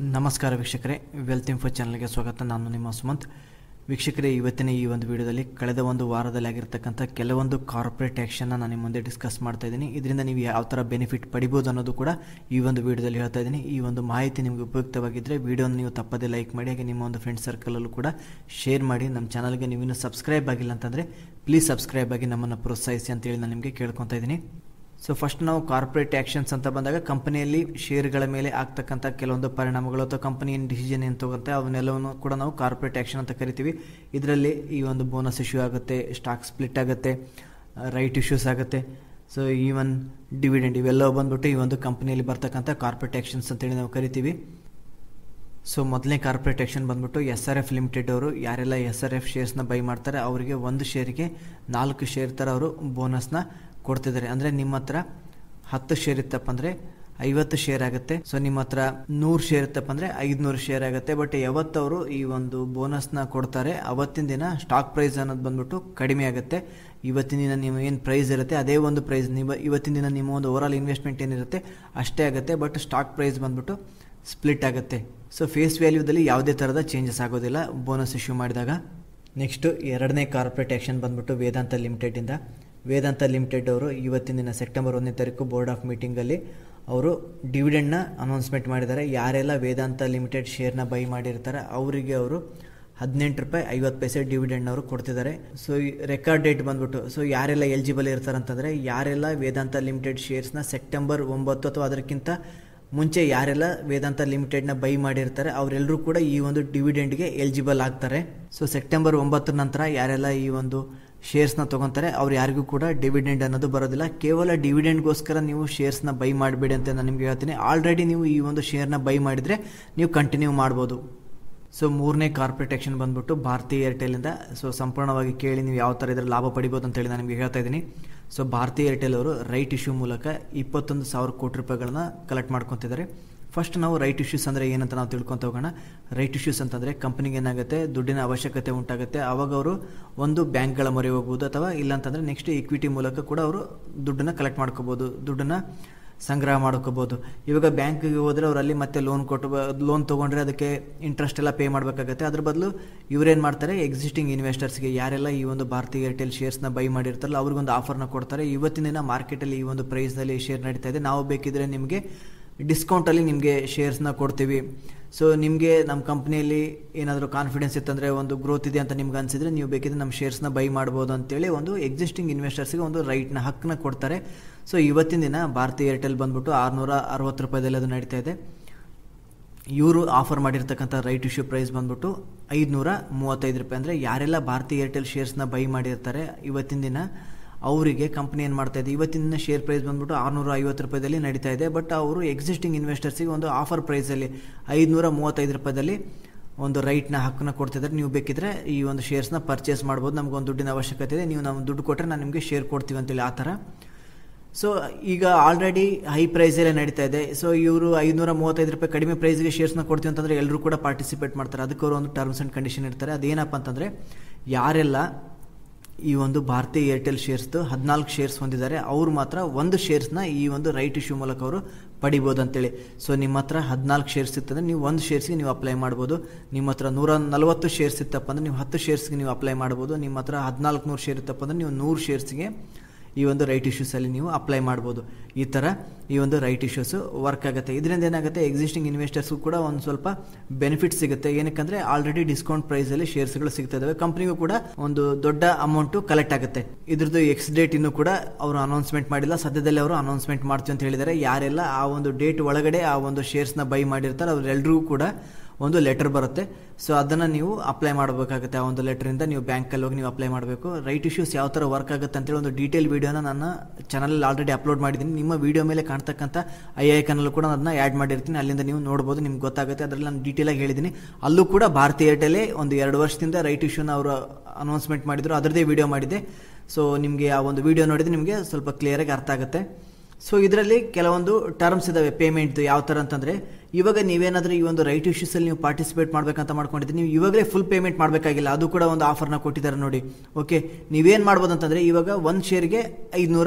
ನಮಸ್ಕಾರ ವೀಕ್ಷಕರೇ wealth info ಚಾನಲ್ಗೆ ಸ್ವಾಗತ ನಾನು ನಿಮ್ಮ ಸುಮಂತ್ ವೀಕ್ಷಕರೇ ಇವತ್ತಿನ ಈ ಒಂದು ವಿಡಿಯೋದಲ್ಲಿ ಕಳೆದ ಒಂದು ವಾರದಲ್ಲಿ ಆಗಿರ್ತಕ್ಕಂಥ ಕೆಲವೊಂದು ಕಾರ್ಪೊರೇಟ್ ಆ್ಯಕ್ಷನ್ನ ನಾನು ನಿಮ್ಮ ಮುಂದೆ ಡಿಸ್ಕಸ್ ಮಾಡ್ತಾ ಇದ್ದೀನಿ ಇದರಿಂದ ನೀವು ಯಾವ ಥರ ಬೆನಿಫಿಟ್ ಪಡಿಬೋದು ಅನ್ನೋದು ಕೂಡ ಈ ಒಂದು ವಿಡಿಯೋದಲ್ಲಿ ಹೇಳ್ತಾ ಇದ್ದೀನಿ ಈ ಒಂದು ಮಾಹಿತಿ ನಿಮಗೆ ಉಪಯುಕ್ತವಾಗಿದ್ದರೆ ವಿಡಿಯೋನ ನೀವು ತಪ್ಪದೇ ಲೈಕ್ ಮಾಡಿ ಹಾಗೆ ನಿಮ್ಮ ಒಂದು ಫ್ರೆಂಡ್ ಸರ್ಕಲಲ್ಲೂ ಕೂಡ ಶೇರ್ ಮಾಡಿ ನಮ್ಮ ಚಾನಲ್ಗೆ ನೀವು ಇನ್ನೂ ಸಬ್ಸ್ಕ್ರೈಬ್ ಆಗಿಲ್ಲ ಅಂತಂದರೆ ಪ್ಲೀಸ್ ಸಬ್ಸ್ಕ್ರೈಬ್ ಆಗಿ ನಮ್ಮನ್ನು ಪ್ರೋತ್ಸಾಹಿಸಿ ಅಂತೇಳಿ ನಾನು ನಿಮಗೆ ಕೇಳ್ಕೊತಾ ಇದ್ದೀನಿ ಸೊ ಫಸ್ಟ್ ನಾವು ಕಾರ್ಪೊರೇಟ್ ಆ್ಯಕ್ಷನ್ಸ್ ಅಂತ ಬಂದಾಗ ಕಂಪನಿಯಲ್ಲಿ ಶೇರ್ಗಳ ಮೇಲೆ ಆಗ್ತಕ್ಕಂಥ ಕೆಲವೊಂದು ಪರಿಣಾಮಗಳು ಅಥವಾ ಕಂಪನಿ ಏನು ಡಿಸಿಷನ್ ಏನು ತಗುತ್ತೆ ಅವನ್ನೆಲ್ಲವನ್ನು ಕೂಡ ನಾವು ಕಾರ್ಪೊರೇಟ್ ಆ್ಯಕ್ಷನ್ ಅಂತ ಕರಿತೀವಿ ಇದರಲ್ಲಿ ಈ ಒಂದು ಬೋನಸ್ ಇಶ್ಯೂ ಆಗುತ್ತೆ ಸ್ಟಾಕ್ ಸ್ಪ್ಲಿಟ್ ಆಗುತ್ತೆ ರೈಟ್ ಇಶ್ಯೂಸ್ ಆಗುತ್ತೆ ಸೊ ಈವನ್ ಡಿವಿಡೆಂಡ್ ಇವೆಲ್ಲವೂ ಬಂದ್ಬಿಟ್ಟು ಈ ಒಂದು ಕಂಪನಿಯಲ್ಲಿ ಬರ್ತಕ್ಕಂಥ ಕಾರ್ಪೊರೇಟ್ ಆ್ಯಕ್ಷನ್ಸ್ ಅಂತೇಳಿ ನಾವು ಕರಿತೀವಿ ಸೊ ಮೊದಲನೇ ಕಾರ್ಪೊರೇಟ್ ಆ್ಯಕ್ಷನ್ ಬಂದ್ಬಿಟ್ಟು ಎಸ್ ಆರ್ ಎಫ್ ಲಿಮಿಟೆಡ್ ಅವರು ಯಾರೆಲ್ಲ ಎಸ್ ಆರ್ ಎಫ್ ಶೇರ್ಸ್ನ ಬೈ ಮಾಡ್ತಾರೆ ಅವರಿಗೆ ಒಂದು ಶೇರಿಗೆ ನಾಲ್ಕು ಶೇರ್ ಥರ ಅವರು ಬೋನಸ್ನ ಕೊಡ್ತಿದ್ದಾರೆ ಅಂದರೆ ನಿಮ್ಮ ಹತ್ರ ಹತ್ತು ಶೇರ್ ಇತ್ತಪ್ಪ ಅಂದರೆ ಐವತ್ತು ಶೇರ್ ಆಗುತ್ತೆ ಸೊ ನಿಮ್ಮ ಹತ್ರ ನೂರು ಶೇರ್ ಇತ್ತಪ್ಪ ಅಂದರೆ ಐದುನೂರು ಶೇರ್ ಆಗುತ್ತೆ ಬಟ್ ಯಾವತ್ತವರು ಈ ಒಂದು ಬೋನಸ್ನ ಕೊಡ್ತಾರೆ ಅವತ್ತಿನ ದಿನ ಸ್ಟಾಕ್ ಪ್ರೈಸ್ ಅನ್ನೋದು ಬಂದ್ಬಿಟ್ಟು ಕಡಿಮೆ ಆಗುತ್ತೆ ಇವತ್ತಿನ ದಿನ ನೀವು ಏನು ಪ್ರೈಸ್ ಇರುತ್ತೆ ಅದೇ ಒಂದು ಪ್ರೈಸ್ ನೀವು ಇವತ್ತಿನ ದಿನ ನಿಮ್ಮ ಒಂದು ಓವರಾಲ್ ಇನ್ವೆಸ್ಟ್ಮೆಂಟ್ ಏನಿರುತ್ತೆ ಅಷ್ಟೇ ಆಗುತ್ತೆ ಬಟ್ ಸ್ಟಾಕ್ ಪ್ರೈಸ್ ಬಂದ್ಬಿಟ್ಟು ಸ್ಪ್ಲಿಟ್ ಆಗುತ್ತೆ ಸೊ ಫೇಸ್ ವ್ಯಾಲ್ಯೂದಲ್ಲಿ ಯಾವುದೇ ಥರದ ಚೇಂಜಸ್ ಆಗೋದಿಲ್ಲ ಬೋನಸ್ ಇಶ್ಯೂ ಮಾಡಿದಾಗ ನೆಕ್ಸ್ಟು ಎರಡನೇ ಕಾರ್ಪೊರೇಟ್ ಆ್ಯಕ್ಷನ್ ಬಂದ್ಬಿಟ್ಟು ವೇದಾಂತ ಲಿಮಿಟೆಡಿಂದ ವೇದಾಂತ ಲಿಮಿಟೆಡ್ ಅವರು ಇವತ್ತಿನ ದಿನ ಸೆಪ್ಟೆಂಬರ್ ಒಂದನೇ ತಾರೀಕು ಬೋರ್ಡ್ ಆಫ್ ಮೀಟಿಂಗಲ್ಲಿ ಅವರು ಡಿವಿಡೆಂಡ್ನ ಅನೌನ್ಸ್ಮೆಂಟ್ ಮಾಡಿದ್ದಾರೆ ಯಾರೆಲ್ಲ ವೇದಾಂತ ಲಿಮಿಟೆಡ್ ಶೇರ್ನ ಬೈ ಮಾಡಿರ್ತಾರೆ ಅವರಿಗೆ ಅವರು ಹದಿನೆಂಟು ರೂಪಾಯಿ ಐವತ್ತು ಪೈಸೆ ಡಿವಿಡೆಂಡ್ ಅವರು ಕೊಡ್ತಿದ್ದಾರೆ ಸೊ ಈ ರೆಕಾರ್ಡ್ ಡೇಟ್ ಬಂದ್ಬಿಟ್ಟು ಸೊ ಯಾರೆಲ್ಲ ಎಲಿಜಿಬಲ್ ಇರ್ತಾರೆ ಅಂತಂದರೆ ಯಾರೆಲ್ಲ ವೇದಾಂತ ಲಿಮಿಟೆಡ್ ಶೇರ್ಸ್ನ ಸೆಪ್ಟೆಂಬರ್ ಒಂಬತ್ತು ಅಥವಾ ಅದಕ್ಕಿಂತ ಮುಂಚೆ ಯಾರೆಲ್ಲ ವೇದಾಂತ ಲಿಮಿಟೆಡ್ನ ಬೈ ಮಾಡಿರ್ತಾರೆ ಅವರೆಲ್ಲರೂ ಕೂಡ ಈ ಒಂದು ಡಿವಿಡೆಂಡ್ಗೆ ಎಲಿಜಿಬಲ್ ಆಗ್ತಾರೆ ಸೊ ಸೆಪ್ಟೆಂಬರ್ ಒಂಬತ್ತರ ನಂತರ ಯಾರೆಲ್ಲ ಈ ಒಂದು ಶೇರ್ಸ್ನ ತೊಗೊತಾರೆ ಅವ್ರು ಯಾರಿಗೂ ಕೂಡ ಡಿವಿಡೆಂಡ್ ಅನ್ನೋದು ಬರೋದಿಲ್ಲ ಕೇವಲ ಡಿವಿಡೆಂಡ್ಗೋಸ್ಕರ ನೀವು ಶೇರ್ಸ್ನ ಬೈ ಮಾಡಬೇಡಿ ಅಂತ ನಾನು ನಿಮಗೆ ಹೇಳ್ತೀನಿ ಆಲ್ರೆಡಿ ನೀವು ಈ ಒಂದು ಶೇರ್ನ ಬೈ ಮಾಡಿದರೆ ನೀವು ಕಂಟಿನ್ಯೂ ಮಾಡ್ಬೋದು ಸೊ ಮೂರನೇ ಕಾರ್ಪೊರೇಟ್ ಆ್ಯಕ್ಷನ್ ಬಂದ್ಬಿಟ್ಟು ಭಾರತಿ ಏರ್ಟೆಲಿಂದ ಸೊ ಸಂಪೂರ್ಣವಾಗಿ ಕೇಳಿ ನೀವು ಯಾವ ಥರ ಇದರ ಲಾಭ ಪಡಿಬೋದು ಅಂತೇಳಿ ನಾನು ನಿಮಗೆ ಹೇಳ್ತಾ ಇದ್ದೀನಿ ಸೊ ಭಾರತಿ ಏರ್ಟೆಲ್ ಅವರು ರೈಟ್ ಇಶ್ಯೂ ಮೂಲಕ ಇಪ್ಪತ್ತೊಂದು ಸಾವಿರ ಕೋಟಿ ರೂಪಾಯಿಗಳನ್ನ ಕಲೆಕ್ಟ್ ಮಾಡ್ಕೊತಿದ್ದಾರೆ ಫಸ್ಟ್ ನಾವು ರೈಟ್ ಇಶ್ಯೂಸ್ ಅಂದರೆ ಏನಂತ ನಾವು ತಿಳ್ಕೊತ ಹೋಗೋಣ ರೈಟ್ ಇಶ್ಯೂಸ್ ಅಂತಂದರೆ ಕಂಪ್ನಿಗೆ ಏನಾಗುತ್ತೆ ದುಡ್ಡಿನ ಅವಶ್ಯಕತೆ ಉಂಟಾಗುತ್ತೆ ಆವಾಗ ಅವರು ಒಂದು ಬ್ಯಾಂಕ್ಗಳ ಮೊರೆ ಹೋಗ್ಬೋದು ಅಥವಾ ಇಲ್ಲಾಂತಂದರೆ ನೆಕ್ಸ್ಟ್ ಈಕ್ವಿಟಿ ಮೂಲಕ ಕೂಡ ಅವರು ದುಡ್ಡನ್ನು ಕಲೆಕ್ಟ್ ಮಾಡ್ಕೋಬೋದು ದುಡ್ಡನ್ನು ಸಂಗ್ರಹ ಮಾಡ್ಕೋಬೋದು ಇವಾಗ ಬ್ಯಾಂಕಿಗೆ ಹೋದರೆ ಅವ್ರು ಅಲ್ಲಿ ಮತ್ತೆ ಲೋನ್ ಕೊಟ್ಟು ಲೋನ್ ತೊಗೊಂಡ್ರೆ ಅದಕ್ಕೆ ಇಂಟ್ರೆಸ್ಟ್ ಎಲ್ಲ ಪೇ ಮಾಡಬೇಕಾಗತ್ತೆ ಅದ್ರ ಬದಲು ಇವರೇನು ಮಾಡ್ತಾರೆ ಎಕ್ಸಿಸ್ಟಿಂಗ್ ಇನ್ವೆಸ್ಟರ್ಸ್ಗೆ ಯಾರೆಲ್ಲ ಈ ಒಂದು ಭಾರತಿ ಏರ್ಟೆಲ್ ಶೇರ್ಸ್ನ ಬೈ ಮಾಡಿರ್ತಾರಲ್ಲ ಅವ್ರಿಗೊಂದು ಆಫರ್ನ ಕೊಡ್ತಾರೆ ಇವತ್ತಿನ ದಿನ ಮಾರ್ಕೆಟಲ್ಲಿ ಈ ಒಂದು ಪ್ರೈಸ್ನಲ್ಲಿ ಶೇರ್ ನಡೀತಾ ಇದೆ ನಾವು ಬೇಕಿದ್ರೆ ನಿಮಗೆ ಡಿಸ್ಕೌಂಟಲ್ಲಿ ನಿಮಗೆ ಶೇರ್ಸ್ನ ಕೊಡ್ತೀವಿ ಸೊ ನಿಮಗೆ ನಮ್ಮ ಕಂಪ್ನಿಯಲ್ಲಿ ಏನಾದರೂ ಕಾನ್ಫಿಡೆನ್ಸ್ ಇತ್ತಂದರೆ ಒಂದು ಗ್ರೋತ್ ಇದೆ ಅಂತ ನಿಮ್ಗೆ ಅನಿಸಿದ್ರೆ ನೀವು ಬೇಕಿದ್ರೆ ನಮ್ಮ ಶೇರ್ಸ್ನ ಬೈ ಮಾಡ್ಬೋದು ಅಂತೇಳಿ ಒಂದು ಎಕ್ಸಿಸ್ಟಿಂಗ್ ಇನ್ವೆಸ್ಟರ್ಸ್ಗೆ ಒಂದು ರೈಟ್ನ ಹಕ್ಕನ್ನ ಕೊಡ್ತಾರೆ ಸೊ ಇವತ್ತಿನ ದಿನ ಭಾರತಿ ಏರ್ಟೆಲ್ ಬಂದ್ಬಿಟ್ಟು ಆರುನೂರ ಅರವತ್ತು ರೂಪಾಯಿದಲ್ಲಿ ಅದು ನಡೀತಾ ಇದೆ ಇವರು ಆಫರ್ ಮಾಡಿರ್ತಕ್ಕಂಥ ರೈಟ್ ಇಶ್ಯೂ ಪ್ರೈಸ್ ಬಂದ್ಬಿಟ್ಟು ಐದುನೂರ ಮೂವತ್ತೈದು ರೂಪಾಯಿ ಅಂದರೆ ಯಾರೆಲ್ಲ ಭಾರತಿ ಏರ್ಟೆಲ್ ಶೇರ್ಸ್ನ ಬೈ ಮಾಡಿರ್ತಾರೆ ಇವತ್ತಿನ ದಿನ ಅವರಿಗೆ ಕಂಪ್ನಿ ಏನು ಮಾಡ್ತಾ ಇದೆ ಇವತ್ತಿನ ಶೇರ್ ಪ್ರೈಸ್ ಬಂದ್ಬಿಟ್ಟು ಆರುನೂರ ಐವತ್ತು ರೂಪಾಯಿದಲ್ಲಿ ನಡೀತಾ ಇದೆ ಬಟ್ ಅವರು ಎಕ್ಸಿಸ್ಟಿಂಗ್ ಇನ್ವೆಸ್ಟರ್ಸಿಗೆ ಒಂದು ಆಫರ್ ಪ್ರೈಸಲ್ಲಿ ಐದುನೂರ ಮೂವತ್ತೈದು ರೂಪಾಯಿದಲ್ಲಿ ಒಂದು ರೈಟ್ನ ಹಕ್ಕನ್ನ ಕೊಡ್ತಿದ್ದಾರೆ ನೀವು ಬೇಕಿದ್ರೆ ಈ ಒಂದು ಶೇರ್ಸ್ನ ಪರ್ಚೇಸ್ ಮಾಡ್ಬೋದು ನಮಗೊಂದು ದುಡ್ಡಿನ ಅವಶ್ಯಕತೆ ಇದೆ ನೀವು ನಾವು ದುಡ್ಡು ಕೊಟ್ಟರೆ ನಾನು ನಿಮಗೆ ಶೇರ್ ಕೊಡ್ತೀವಿ ಅಂತೇಳಿ ಆ ಥರ ಸೊ ಈಗ ಆಲ್ರೆಡಿ ಹೈ ಪ್ರೈಸಲ್ಲೇ ನಡೀತಾ ಇದೆ ಸೊ ಇವರು ಐನೂರ ಮೂವತ್ತೈದು ರೂಪಾಯಿ ಕಡಿಮೆ ಪ್ರೈಸ್ಗೆ ಶೇರ್ಸ್ನ ಕೊಡ್ತೀವಿ ಅಂತಂದರೆ ಎಲ್ಲರೂ ಕೂಡ ಪಾರ್ಟಿಸಿಪೇಟ್ ಮಾಡ್ತಾರೆ ಅದಕ್ಕೆ ಅವರು ಒಂದು ಟರ್ಮ್ಸ್ ಆ್ಯಂಡ್ ಕಂಡೀಷನ್ ಇರ್ತಾರೆ ಅದೇನಪ್ಪ ಅಂತಂದರೆ ಯಾರೆಲ್ಲ ಈ ಒಂದು ಭಾರತಿ ಏರ್ಟೆಲ್ ಶೇರ್ಸ್ದು ಹದಿನಾಲ್ಕು ಶೇರ್ಸ್ ಹೊಂದಿದ್ದಾರೆ ಅವ್ರು ಮಾತ್ರ ಒಂದು ಶೇರ್ಸ್ನ ಈ ಒಂದು ರೈಟ್ ಇಶ್ಯೂ ಮೂಲಕ ಅವರು ಪಡಿಬೋದು ಅಂತೇಳಿ ಸೊ ನಿಮ್ಮ ಹತ್ರ ಹದಿನಾಲ್ಕು ಶೇರ್ಸ್ ಇತ್ತಂದರೆ ನೀವು ಒಂದು ಶೇರ್ಸ್ಗೆ ನೀವು ಅಪ್ಲೈ ಮಾಡ್ಬೋದು ನಿಮ್ಮ ಹತ್ರ ನೂರ ನಲವತ್ತು ಶೇರ್ಸ್ ಇತ್ತಪ್ಪ ಅಂದರೆ ನೀವು ಹತ್ತು ಶೇರ್ಸ್ಗೆ ನೀವು ಅಪ್ಲೈ ಮಾಡ್ಬೋದು ನಿಮ್ಮ ಹತ್ರ ಹದಿನಾಲ್ಕು ನೂರು ಶೇರ್ ಇತ್ತಪ್ಪ ಅಂದರೆ ನೀವು ನೂರು ಶೇರ್ಸ್ಗೆ ಈ ಒಂದು ರೈಟ್ ಇಶ್ಯೂಸಲ್ಲಿ ನೀವು ಅಪ್ಲೈ ಮಾಡ್ಬೋದು ಈ ಥರ ಈ ಒಂದು ರೈಟ್ ಇಶ್ಯೂಸು ವರ್ಕ್ ಆಗುತ್ತೆ ಇದರಿಂದ ಏನಾಗುತ್ತೆ ಎಕ್ಸಿಸ್ಟಿಂಗ್ ಇನ್ವೆಸ್ಟರ್ಸ್ಗೂ ಕೂಡ ಒಂದು ಸ್ವಲ್ಪ ಬೆನಿಫಿಟ್ ಸಿಗುತ್ತೆ ಏನಕ್ಕಂದ್ರೆ ಆಲ್ರೆಡಿ ಡಿಸ್ಕೌಂಟ್ ಪ್ರೈಸಲ್ಲಿ ಶೇರ್ಸ್ಗಳು ಸಿಗ್ತಾ ಇದಾವೆ ಕಂಪ್ನಿಗೂ ಕೂಡ ಒಂದು ದೊಡ್ಡ ಅಮೌಂಟು ಕಲೆಕ್ಟ್ ಆಗುತ್ತೆ ಇದ್ರದ್ದು ಎಕ್ಸ್ ಡೇಟ್ ಇನ್ನೂ ಕೂಡ ಅವರು ಅನೌನ್ಸ್ಮೆಂಟ್ ಮಾಡಿಲ್ಲ ಸದ್ಯದಲ್ಲಿ ಅವರು ಅನೌನ್ಸ್ಮೆಂಟ್ ಮಾಡ್ತೀವಿ ಅಂತ ಹೇಳಿದ್ದಾರೆ ಯಾರೆಲ್ಲ ಆ ಒಂದು ಡೇಟ್ ಒಳಗಡೆ ಆ ಒಂದು ಶೇರ್ಸ್ನ ಬೈ ಮಾಡಿರ್ತಾರೆ ಅವರೆಲ್ಲರಿಗೂ ಕೂಡ ಒಂದು ಲೆಟರ್ ಬರುತ್ತೆ ಸೊ ಅದನ್ನು ನೀವು ಅಪ್ಲೈ ಮಾಡಬೇಕಾಗುತ್ತೆ ಆ ಒಂದು ಲೆಟರಿಂದ ನೀವು ಬ್ಯಾಂಕಲ್ಲಿ ಹೋಗಿ ನೀವು ಅಪ್ಲೈ ಮಾಡಬೇಕು ರೈಟ್ ಇಶ್ಯೂಸ್ ಯಾವ ಥರ ವರ್ಕ್ ಆಗುತ್ತೆ ಅಂತೇಳಿ ಒಂದು ಡೀಟೇಲ್ ವೀಡಿಯೋನ ನನ್ನ ಚಾನಲಲ್ಲಿ ಆಲ್ರೆಡಿ ಅಪ್ಲೋಡ್ ಮಾಡಿದ್ದೀನಿ ನಿಮ್ಮ ವೀಡಿಯೋ ಮೇಲೆ ಕಾಣ್ತಕ್ಕಂಥ ಐ ಐ ಕನಲ್ಲೂ ಕೂಡ ಅದನ್ನ ಆ್ಯಡ್ ಮಾಡಿರ್ತೀನಿ ಅಲ್ಲಿಂದ ನೀವು ನೋಡ್ಬೋದು ನಿಮ್ಗೆ ಗೊತ್ತಾಗುತ್ತೆ ಅದರಲ್ಲಿ ನಾನು ಡೀಟೇಲಾಗಿ ಹೇಳಿದ್ದೀನಿ ಅಲ್ಲೂ ಕೂಡ ಭಾರತಿ ಏರ್ಟೆಲೇ ಒಂದು ಎರಡು ವರ್ಷದಿಂದ ರೈಟ್ ಇಶ್ಯೂನ ಅವರು ಅನೌನ್ಸ್ಮೆಂಟ್ ಮಾಡಿದ್ರು ಅದರದ್ದೇ ವೀಡಿಯೋ ಮಾಡಿದೆ ಸೊ ನಿಮಗೆ ಆ ಒಂದು ವೀಡಿಯೋ ನೋಡಿದ್ರೆ ನಿಮಗೆ ಸ್ವಲ್ಪ ಕ್ಲಿಯರಾಗಿ ಅರ್ಥ ಆಗುತ್ತೆ ಸೊ ಇದರಲ್ಲಿ ಕೆಲವೊಂದು ಟರ್ಮ್ಸ್ ಇದಾವೆ ಪೇಮೆಂಟ್ದು ಯಾವ ಥರ ಅಂತಂದರೆ ಇವಾಗ ನೀವೇನಾದರೂ ಈ ಒಂದು ರೈಟ್ ಇಶ್ಯೂಸಲ್ಲಿ ನೀವು ಪಾರ್ಟಿಸಿಪೇಟ್ ಮಾಡಬೇಕಂತ ಮಾಡ್ಕೊಂಡಿದ್ದೀರಿ ನೀವು ಇವಾಗಲೇ ಫುಲ್ ಪೇಮೆಂಟ್ ಮಾಡಬೇಕಾಗಿಲ್ಲ ಅದು ಕೂಡ ಒಂದು ಆಫರ್ನ ಕೊಟ್ಟಿದ್ದಾರೆ ನೋಡಿ ಓಕೆ ನೀವೇನು ಮಾಡ್ಬೋದು ಅಂತಂದರೆ ಇವಾಗ ಒಂದು ಶೇರ್ಗೆ ಐದುನೂರ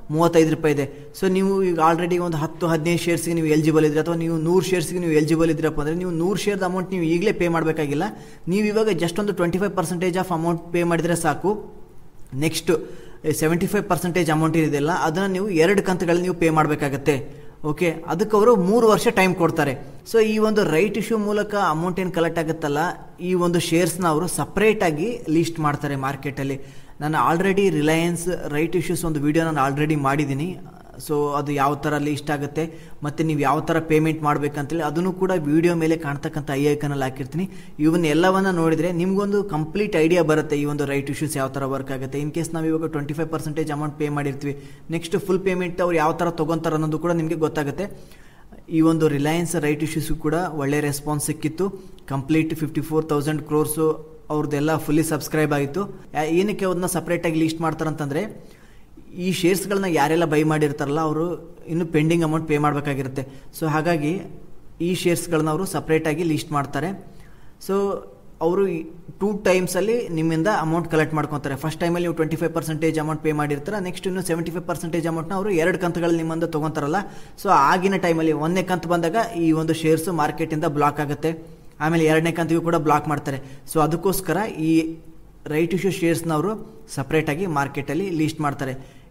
ಮೂವತ್ತೈದು ರೂಪಾಯಿ ಇದೆ ಸೊ ನೀವು ಈಗ ಆಲ್ರೆಡಿ ಒಂದು ಹತ್ತು ಹದಿನೈದು ಶೇರ್ಸ್ಗೆ ನೀವು ಎಲಿಜಿಬಲ್ ಇದ್ರೆ ಅಥವಾ ನೀವು ನೂರು ಶೇರ್ಸ್ಗೆ ನೀವು ಎಲಿಜಿಬಲ್ ಇದ್ರಪ್ಪ ಅಂದರೆ ನೀವು ನೂರು ಶೇರ್ದ ಅಮೌಂಟ್ ನೀವು ಈಗಲೇ ಪೇ ಮಾಡಬೇಕಾಗಿಲ್ಲ ನೀವು ಇವಾಗ ಜಸ್ಟ್ ಒಂದು twenty five percentage of amount pay ಮಾಡಿದರೆ ಸಾಕು next seventy five percentage amount ಇದೆಯಲ್ಲ ಅದನ್ನು ನೀವು ಎರಡು ಕಂತುಗಳಲ್ಲಿ ನೀವು ಪೇ ಮಾಡಬೇಕಾಗತ್ತೆ ಓಕೆ ಅದಕ್ಕೆ ಅವರು ಮೂರು ವರ್ಷ ಟೈಮ್ ಕೊಡ್ತಾರೆ ಸೊ ಈ ಒಂದು ರೈಟ್ ಇಶ್ಯೂ ಮೂಲಕ ಅಮೌಂಟ್ ಏನು ಕಲೆಕ್ಟ್ ಆಗುತ್ತಲ್ಲ ಈ ಒಂದು ಶೇರ್ಸ್ನ ಅವರು ಸಪ್ರೇಟಾಗಿ ಲೀಸ್ಟ್ ಮಾಡ್ತಾರೆ ಮಾರ್ಕೆಟಲ್ಲಿ ನಾನು ಆಲ್ರೆಡಿ ರಿಲಯನ್ಸ್ ರೈಟ್ ಇಶ್ಯೂಸ್ ಒಂದು ವಿಡಿಯೋ ನಾನು ಆಲ್ರೆಡಿ ಮಾಡಿದ್ದೀನಿ ಸೊ ಅದು ಯಾವ ಥರ ಲೀಸ್ಟ್ ಆಗುತ್ತೆ ಮತ್ತು ನೀವು ಯಾವ ಥರ ಪೇಮೆಂಟ್ ಮಾಡಬೇಕಂತೇಳಿ ಅದನ್ನು ಕೂಡ ವಿಡಿಯೋ ಮೇಲೆ ಕಾಣ್ತಕ್ಕಂಥ ಐ ಐಕನಲ್ಲಿ ಹಾಕಿರ್ತೀನಿ ಇವನ್ನ ಎಲ್ಲವನ್ನ ನೋಡಿದರೆ ನಿಮಗೊಂದು ಕಂಪ್ಲೀಟ್ ಐಡಿಯಾ ಬರುತ್ತೆ ಈ ಒಂದು ರೈಟ್ ಇಶ್ಯೂಸ್ ಯಾವ ಥರ ವರ್ಕ್ ಆಗುತ್ತೆ ಇನ್ ಕೇಸ್ ನಾವು ಇವಾಗ twenty five percentage amount pay ಮಾಡಿರ್ತೀವಿ ನೆಕ್ಸ್ಟ್ ಫುಲ್ ಪೇಮೆಂಟ್ ಅವ್ರು ಯಾವ ಥರ ತೊಗೊತಾರೆ ಅನ್ನೋದು ಕೂಡ ನಿಮಗೆ ಗೊತ್ತಾಗುತ್ತೆ ಈ ಒಂದು ರಿಲಯನ್ಸ್ ರೈಟ್ ಇಶ್ಯೂಸು ಕೂಡ ಒಳ್ಳೆ ರೆಸ್ಪಾನ್ಸ್ ಸಿಕ್ಕಿತ್ತು complete fifty four thousand crores ಅವ್ರದ್ದೆಲ್ಲ ಫುಲ್ಲಿ ಸಬ್ಸ್ಕ್ರೈಬ್ ಆಯಿತು ಯಾ- ಏನಕ್ಕೆ ಅವ್ರನ್ನ ಸಪ್ರೇಟಾಗಿ ಲೀಸ್ಟ್ ಮಾಡ್ತಾರಂತಂದರೆ ಈ ಶೇರ್ಸ್ಗಳನ್ನ ಯಾರೆಲ್ಲ ಬೈ ಮಾಡಿರ್ತಾರಲ್ಲ ಅವರು ಇನ್ನು ಪೆಂಡಿಂಗ್ ಅಮೌಂಟ್ ಪೇ ಮಾಡಬೇಕಾಗಿರುತ್ತೆ ಸೊ ಹಾಗಾಗಿ ಈ ಶೇರ್ಸ್ಗಳನ್ನ ಅವರು ಸಪ್ರೇಟಾಗಿ ಲೀಸ್ಟ್ ಮಾಡ್ತಾರೆ ಸೊ ಅವರು ಟೂ ಟೈಮ್ಸಲ್ಲಿ ನಿಮ್ಮಿಂದ ಅಮೌಂಟ್ ಕಲೆಕ್ಟ್ ಮಾಡ್ಕೊತಾರೆ ಫಸ್ಟ್ ಟೈಮಲ್ಲಿ ನೀವು twenty five percentage amount pay ಮಾಡಿರ್ತಾರೆ ನೆಕ್ಸ್ಟ್ ಇನ್ನು ಸೆವೆಂಟಿ ಫೈವ್ ಪರ್ಸೆಂಟೇಜ್ ಅಮೌಂಟ್ನ ಅವರು ಎರಡು ಕಂತುಗಳಲ್ಲಿ ನಿಮ್ಮಿಂದ ತೊಗೊತಾರಲ್ಲ ಸೊ ಆಗಿನ ಟೈಮಲ್ಲಿ ಒಂದನೇ ಕಂತು ಬಂದಾಗ ಈ ಒಂದು ಶೇರ್ಸು ಮಾರ್ಕೆಟಿಂದ ಬ್ಲಾಕ್ ಆಗುತ್ತೆ ಆಮೇಲೆ ಎರಡನೇ ಕಂತಿಗೂ ಕೂಡ ಬ್ಲಾಕ್ ಮಾಡ್ತಾರೆ ಸೊ ಅದಕ್ಕೋಸ್ಕರ ಈ ರೈಟ್ ಇಶ್ಯೂ ಶೇರ್ಸ್ನವರು ಸಪ್ರೇಟಾಗಿ ಮಾರ್ಕೆಟಲ್ಲಿ ಲೀಸ್ಟ್ ಮಾಡ್ತಾರೆ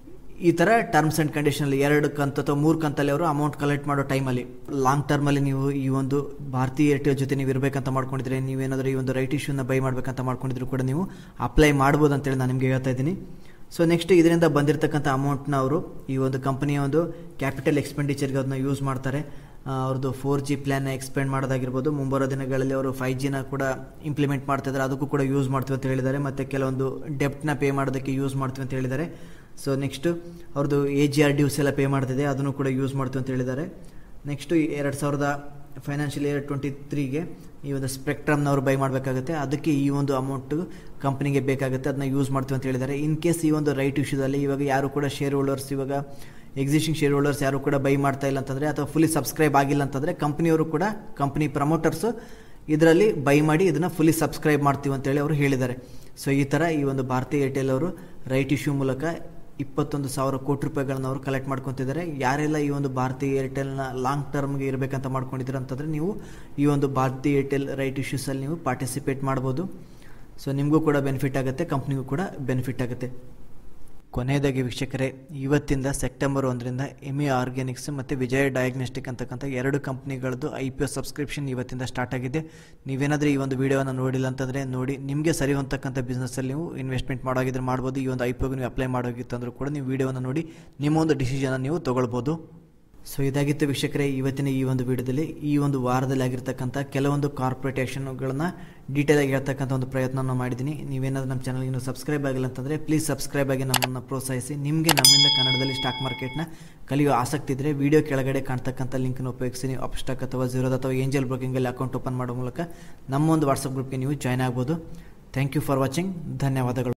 ಈ ಥರ ಟರ್ಮ್ಸ್ ಆ್ಯಂಡ್ ಕಂಡೀಷನಲ್ಲಿ ಎರಡು ಕಂತು ಅಥವಾ ಮೂರು ಕಂತಲ್ಲಿ ಅವರು ಅಮೌಂಟ್ ಕಲೆಕ್ಟ್ ಮಾಡೋ ಟೈಮಲ್ಲಿ ಲಾಂಗ್ ಟರ್ಮಲ್ಲಿ ನೀವು ಈ ಒಂದು ಭಾರತೀಯ ಏರ್ಟೆಲ್ ಜೊತೆ ನೀವು ಇರಬೇಕಂತ ಮಾಡ್ಕೊಂಡಿದ್ರೆ ನೀವೇನಾದರೂ ಈ ಒಂದು ರೈಟ್ ಇಶ್ಯೂನ ಬೈ ಮಾಡಬೇಕಂತ ಮಾಡ್ಕೊಂಡಿದ್ರು ಕೂಡ ನೀವು ಅಪ್ಲೈ ಮಾಡ್ಬೋದು ಅಂತೇಳಿ ನಾನು ನಿಮಗೆ ಹೇಳ್ತಾ ಇದ್ದೀನಿ ಸೊ ನೆಕ್ಸ್ಟ್ ಇದರಿಂದ ಬಂದಿರತಕ್ಕಂಥ ಅಮೌಂಟ್ನ ಅವರು ಈ ಒಂದು ಕಂಪನಿಯ ಒಂದು ಕ್ಯಾಪಿಟಲ್ ಎಕ್ಸ್ಪೆಂಡಿಚರ್ಗೆ ಅದನ್ನ ಯೂಸ್ ಮಾಡ್ತಾರೆ ಆ, ಅವ್ರದ್ದು ಫೋರ್ ಜಿ ಪ್ಲ್ಯಾನ್ನ ಎಕ್ಸ್ಪೆಂಡ್ ಮಾಡೋದಾಗಿರ್ಬೋದು ಮುಂಬರೋ ದಿನಗಳಲ್ಲಿ ಅವರು ಫೈವ್ ಜಿನ ಕೂಡ ಇಂಪ್ಲಿಮೆಂಟ್ ಮಾಡ್ತಿದ್ದಾರೆ ಅದಕ್ಕೂ ಕೂಡ ಯೂಸ್ ಮಾಡ್ತೀವಿ ಅಂತ ಹೇಳಿದ್ದಾರೆ ಮತ್ತು ಕೆಲವೊಂದು ಡೆಪ್ಟ್ನ ಪೇ ಮಾಡೋದಕ್ಕೆ ಯೂಸ್ ಮಾಡ್ತೀವಿ ಅಂತ ಹೇಳಿದ್ದಾರೆ ಸೊ ನೆಕ್ಸ್ಟು ಅವ್ರದ್ದು ಎ ಜಿ ಆರ್ ಡ್ಯೂಸ್ ಎಲ್ಲ ಪೇ ಮಾಡ್ತಿದೆ ಅದನ್ನು ಕೂಡ ಯೂಸ್ ಮಾಡ್ತೀವಿ ಅಂತ ಹೇಳಿದ್ದಾರೆ ನೆಕ್ಸ್ಟು ಎರಡು ಸಾವಿರದ ಫೈನಾನ್ಷಿಯಲ್ ಇಯರ್ ಟ್ವೆಂಟಿ ತ್ರೀಗೆ ಈ ಒಂದು ಸ್ಪೆಕ್ಟ್ರಮ್ನವ್ರು ಬೈ ಮಾಡಬೇಕಾಗುತ್ತೆ ಅದಕ್ಕೆ ಈ ಒಂದು ಅಮೌಂಟು ಕಂಪ್ನಿಗೆ ಬೇಕಾಗುತ್ತೆ ಅದನ್ನ ಯೂಸ್ ಮಾಡ್ತೀವಿ ಅಂತ ಹೇಳಿದ್ದಾರೆ ಇನ್ ಕೇಸ್ ಈ ಒಂದು ರೈಟ್ ಇಶ್ಯೂದಲ್ಲಿ ಇವಾಗ ಯಾರು ಕೂಡ ಶೇರ್ ಹೋಲ್ಡರ್ಸ್ ಇವಾಗ ಎಕ್ಸಿಸ್ಟಿಂಗ್ ಶೇರ್ ಹೋಲ್ಡರ್ಸ್ ಯಾರು ಕೂಡ ಬೈ ಮಾಡ್ತಾ ಇಲ್ಲ ಅಂತಂದರೆ ಅಥವಾ ಫುಲ್ಲಿ ಸಬ್ಸ್ಕ್ರೈಬ್ ಆಗಿಲ್ಲ ಅಂತಂದರೆ ಕಂಪ್ನಿಯವರು ಕೂಡ ಕಂಪ್ನಿ ಪ್ರಮೋಟರ್ಸು ಇದರಲ್ಲಿ ಬೈ ಮಾಡಿ ಇದನ್ನು ಫುಲ್ಲಿ ಸಬ್ಸ್ಕ್ರೈಬ್ ಮಾಡ್ತೀವಿ ಅಂತೇಳಿ ಅವರು ಹೇಳಿದ್ದಾರೆ ಸೊ ಈ ಥರ ಈ ಒಂದು ಭಾರತೀಯ ಏರ್ಟೆಲ್ ಅವರು ರೈಟ್ ಇಶ್ಯೂ ಮೂಲಕ ಇಪ್ಪತ್ತೊಂದು ಸಾವಿರ ಕೋಟಿ ರೂಪಾಯಿಗಳನ್ನ ಅವರು ಕಲೆಕ್ಟ್ ಮಾಡ್ಕೊತಿದ್ದಾರೆ ಯಾರೆಲ್ಲ ಈ ಒಂದು ಭಾರತೀಯ ಏರ್ಟೆಲ್ನ ಲಾಂಗ್ ಟರ್ಮ್ಗೆ ಇರಬೇಕಂತ ಮಾಡ್ಕೊಂಡಿದ್ದೀರ ಅಂತಂದರೆ ನೀವು ಈ ಒಂದು ಭಾರತೀಯ ಏರ್ಟೆಲ್ ರೈಟ್ ಇಶ್ಯೂಸಲ್ಲಿ ನೀವು ಪಾರ್ಟಿಸಿಪೇಟ್ ಮಾಡ್ಬೋದು ಸೊ ನಿಮಗೂ ಕೂಡ ಬೆನಿಫಿಟ್ ಆಗುತ್ತೆ ಕಂಪ್ನಿಗೂ ಕೂಡ ಬೆನಿಫಿಟ್ ಆಗುತ್ತೆ ಕೊನೆಯದಾಗಿ ವೀಕ್ಷಕರೇ ಇವತ್ತಿಂದ ಸೆಪ್ಟೆಂಬರ್ ಒಂದರಿಂದ ಎಮಿ ಆರ್ಗ್ಯಾನಿಕ್ಸ್ ಮತ್ತು ವಿಜಯ ಡಯಾಗ್ನೋಸ್ಟಿಕ್ ಅಂತಕ್ಕಂಥ ಎರಡು ಕಂಪ್ನಿಗಳದ್ದು ಐ ಪಿ ಒ ಸಬ್ಸ್ಕ್ರಿಪ್ಷನ್ ಇವತ್ತಿಂದ ಸ್ಟಾರ್ಟ್ ಆಗಿದೆ ನೀವೇನಾದರೂ ಈ ಒಂದು ವಿಡಿಯೋನ ನೋಡಿಲ್ಲ ಅಂತಂದರೆ ನೋಡಿ ನಿಮಗೆ ಸರಿ ಹೊಂದತಕ್ಕಂಥ ಬಿಸ್ನೆಸ್ಸಲ್ಲಿ ನೀವು ಇನ್ವೆಸ್ಟ್ಮೆಂಟ್ ಮಾಡೋಗಿದ್ರೆ ಮಾಡ್ಬೋದು ಈ ಒಂದು ಐ ಪಿ ಒಗೆ ನೀವು ಅಪ್ಲೈ ಮಾಡೋಗಿತ್ತು ಅಂದರೂ ಕೂಡ ನೀವು ವಿಡಿಯೋನ ನೋಡಿ ನಿಮ್ಮ ಒಂದು ಡಿಸಿಷನ್ ನೀವು ತೊಗೊಳ್ಬೋದು ಸೊ ಇದಾಗಿತ್ತು ವೀಕ್ಷಕರೇ ಇವತ್ತಿನ ಈ ಒಂದು ವಿಡಿಯೋದಲ್ಲಿ ಈ ಒಂದು ವಾರದಲ್ಲಿ ಆಗಿರ್ತಕ್ಕಂಥ ಕೆಲವೊಂದು ಕಾರ್ಪೊರೇಟ್ ಆ್ಯಕ್ಷನ್ಗಳನ್ನ ಡೀಟೇಲ್ ಆಗಿ ಹೇಳ್ತಕ್ಕಂಥ ಒಂದು ಪ್ರಯತ್ನನ ಮಾಡಿದ್ದೀನಿ ನೀವೇನಾದರೂ ನಮ್ಮ ಚಾನಲ್ಗೆ ಇನ್ನೂ ಸಬ್ಸ್ಕ್ರೈಬ್ ಆಗಿಲ್ಲ ಅಂತಂದರೆ ಪ್ಲೀಸ್ ಸಬ್ಸ್ಕ್ರೈಬ್ ಆಗಿ ನಮ್ಮನ್ನು ಪ್ರೋತ್ಸಾಹಿಸಿ ನಿಮಗೆ ನಮ್ಮಿಂದ ಕನ್ನಡದಲ್ಲಿ ಸ್ಟಾಕ್ ಮಾರ್ಕೆಟ್ನ ಕಲಿಯೋ ಆಸಕ್ತಿ ಇದ್ದರೆ ವಿಡಿಯೋ ಕೆಳಗಡೆ ಕಾಣ್ತಕ್ಕಂಥ ಲಿಂಕನ್ನು ಉಪಯೋಗಿಸಿ ನೀವು ಅಪ್ಸ್ಟಾಕ್ ಅಥವಾ ಝೀರೋದ ಅಥವಾ ಏಂಜಲ್ ಬ್ರೋಕಿಂಗಲ್ಲಿ ಅಕೌಂಟ್ ಓಪನ್ ಮಾಡೋ ಮೂಲಕ ನಮ್ಮ ಒಂದು ವಾಟ್ಸಪ್ ಗ್ರೂಪ್ಗೆ ನೀವು ಜಾಯ್ನ್ ಆಗ್ಬೋದು ಥ್ಯಾಂಕ್ ಯು ಫಾರ್ ವಾಚಿಂಗ್ ಧನ್ಯವಾದಗಳು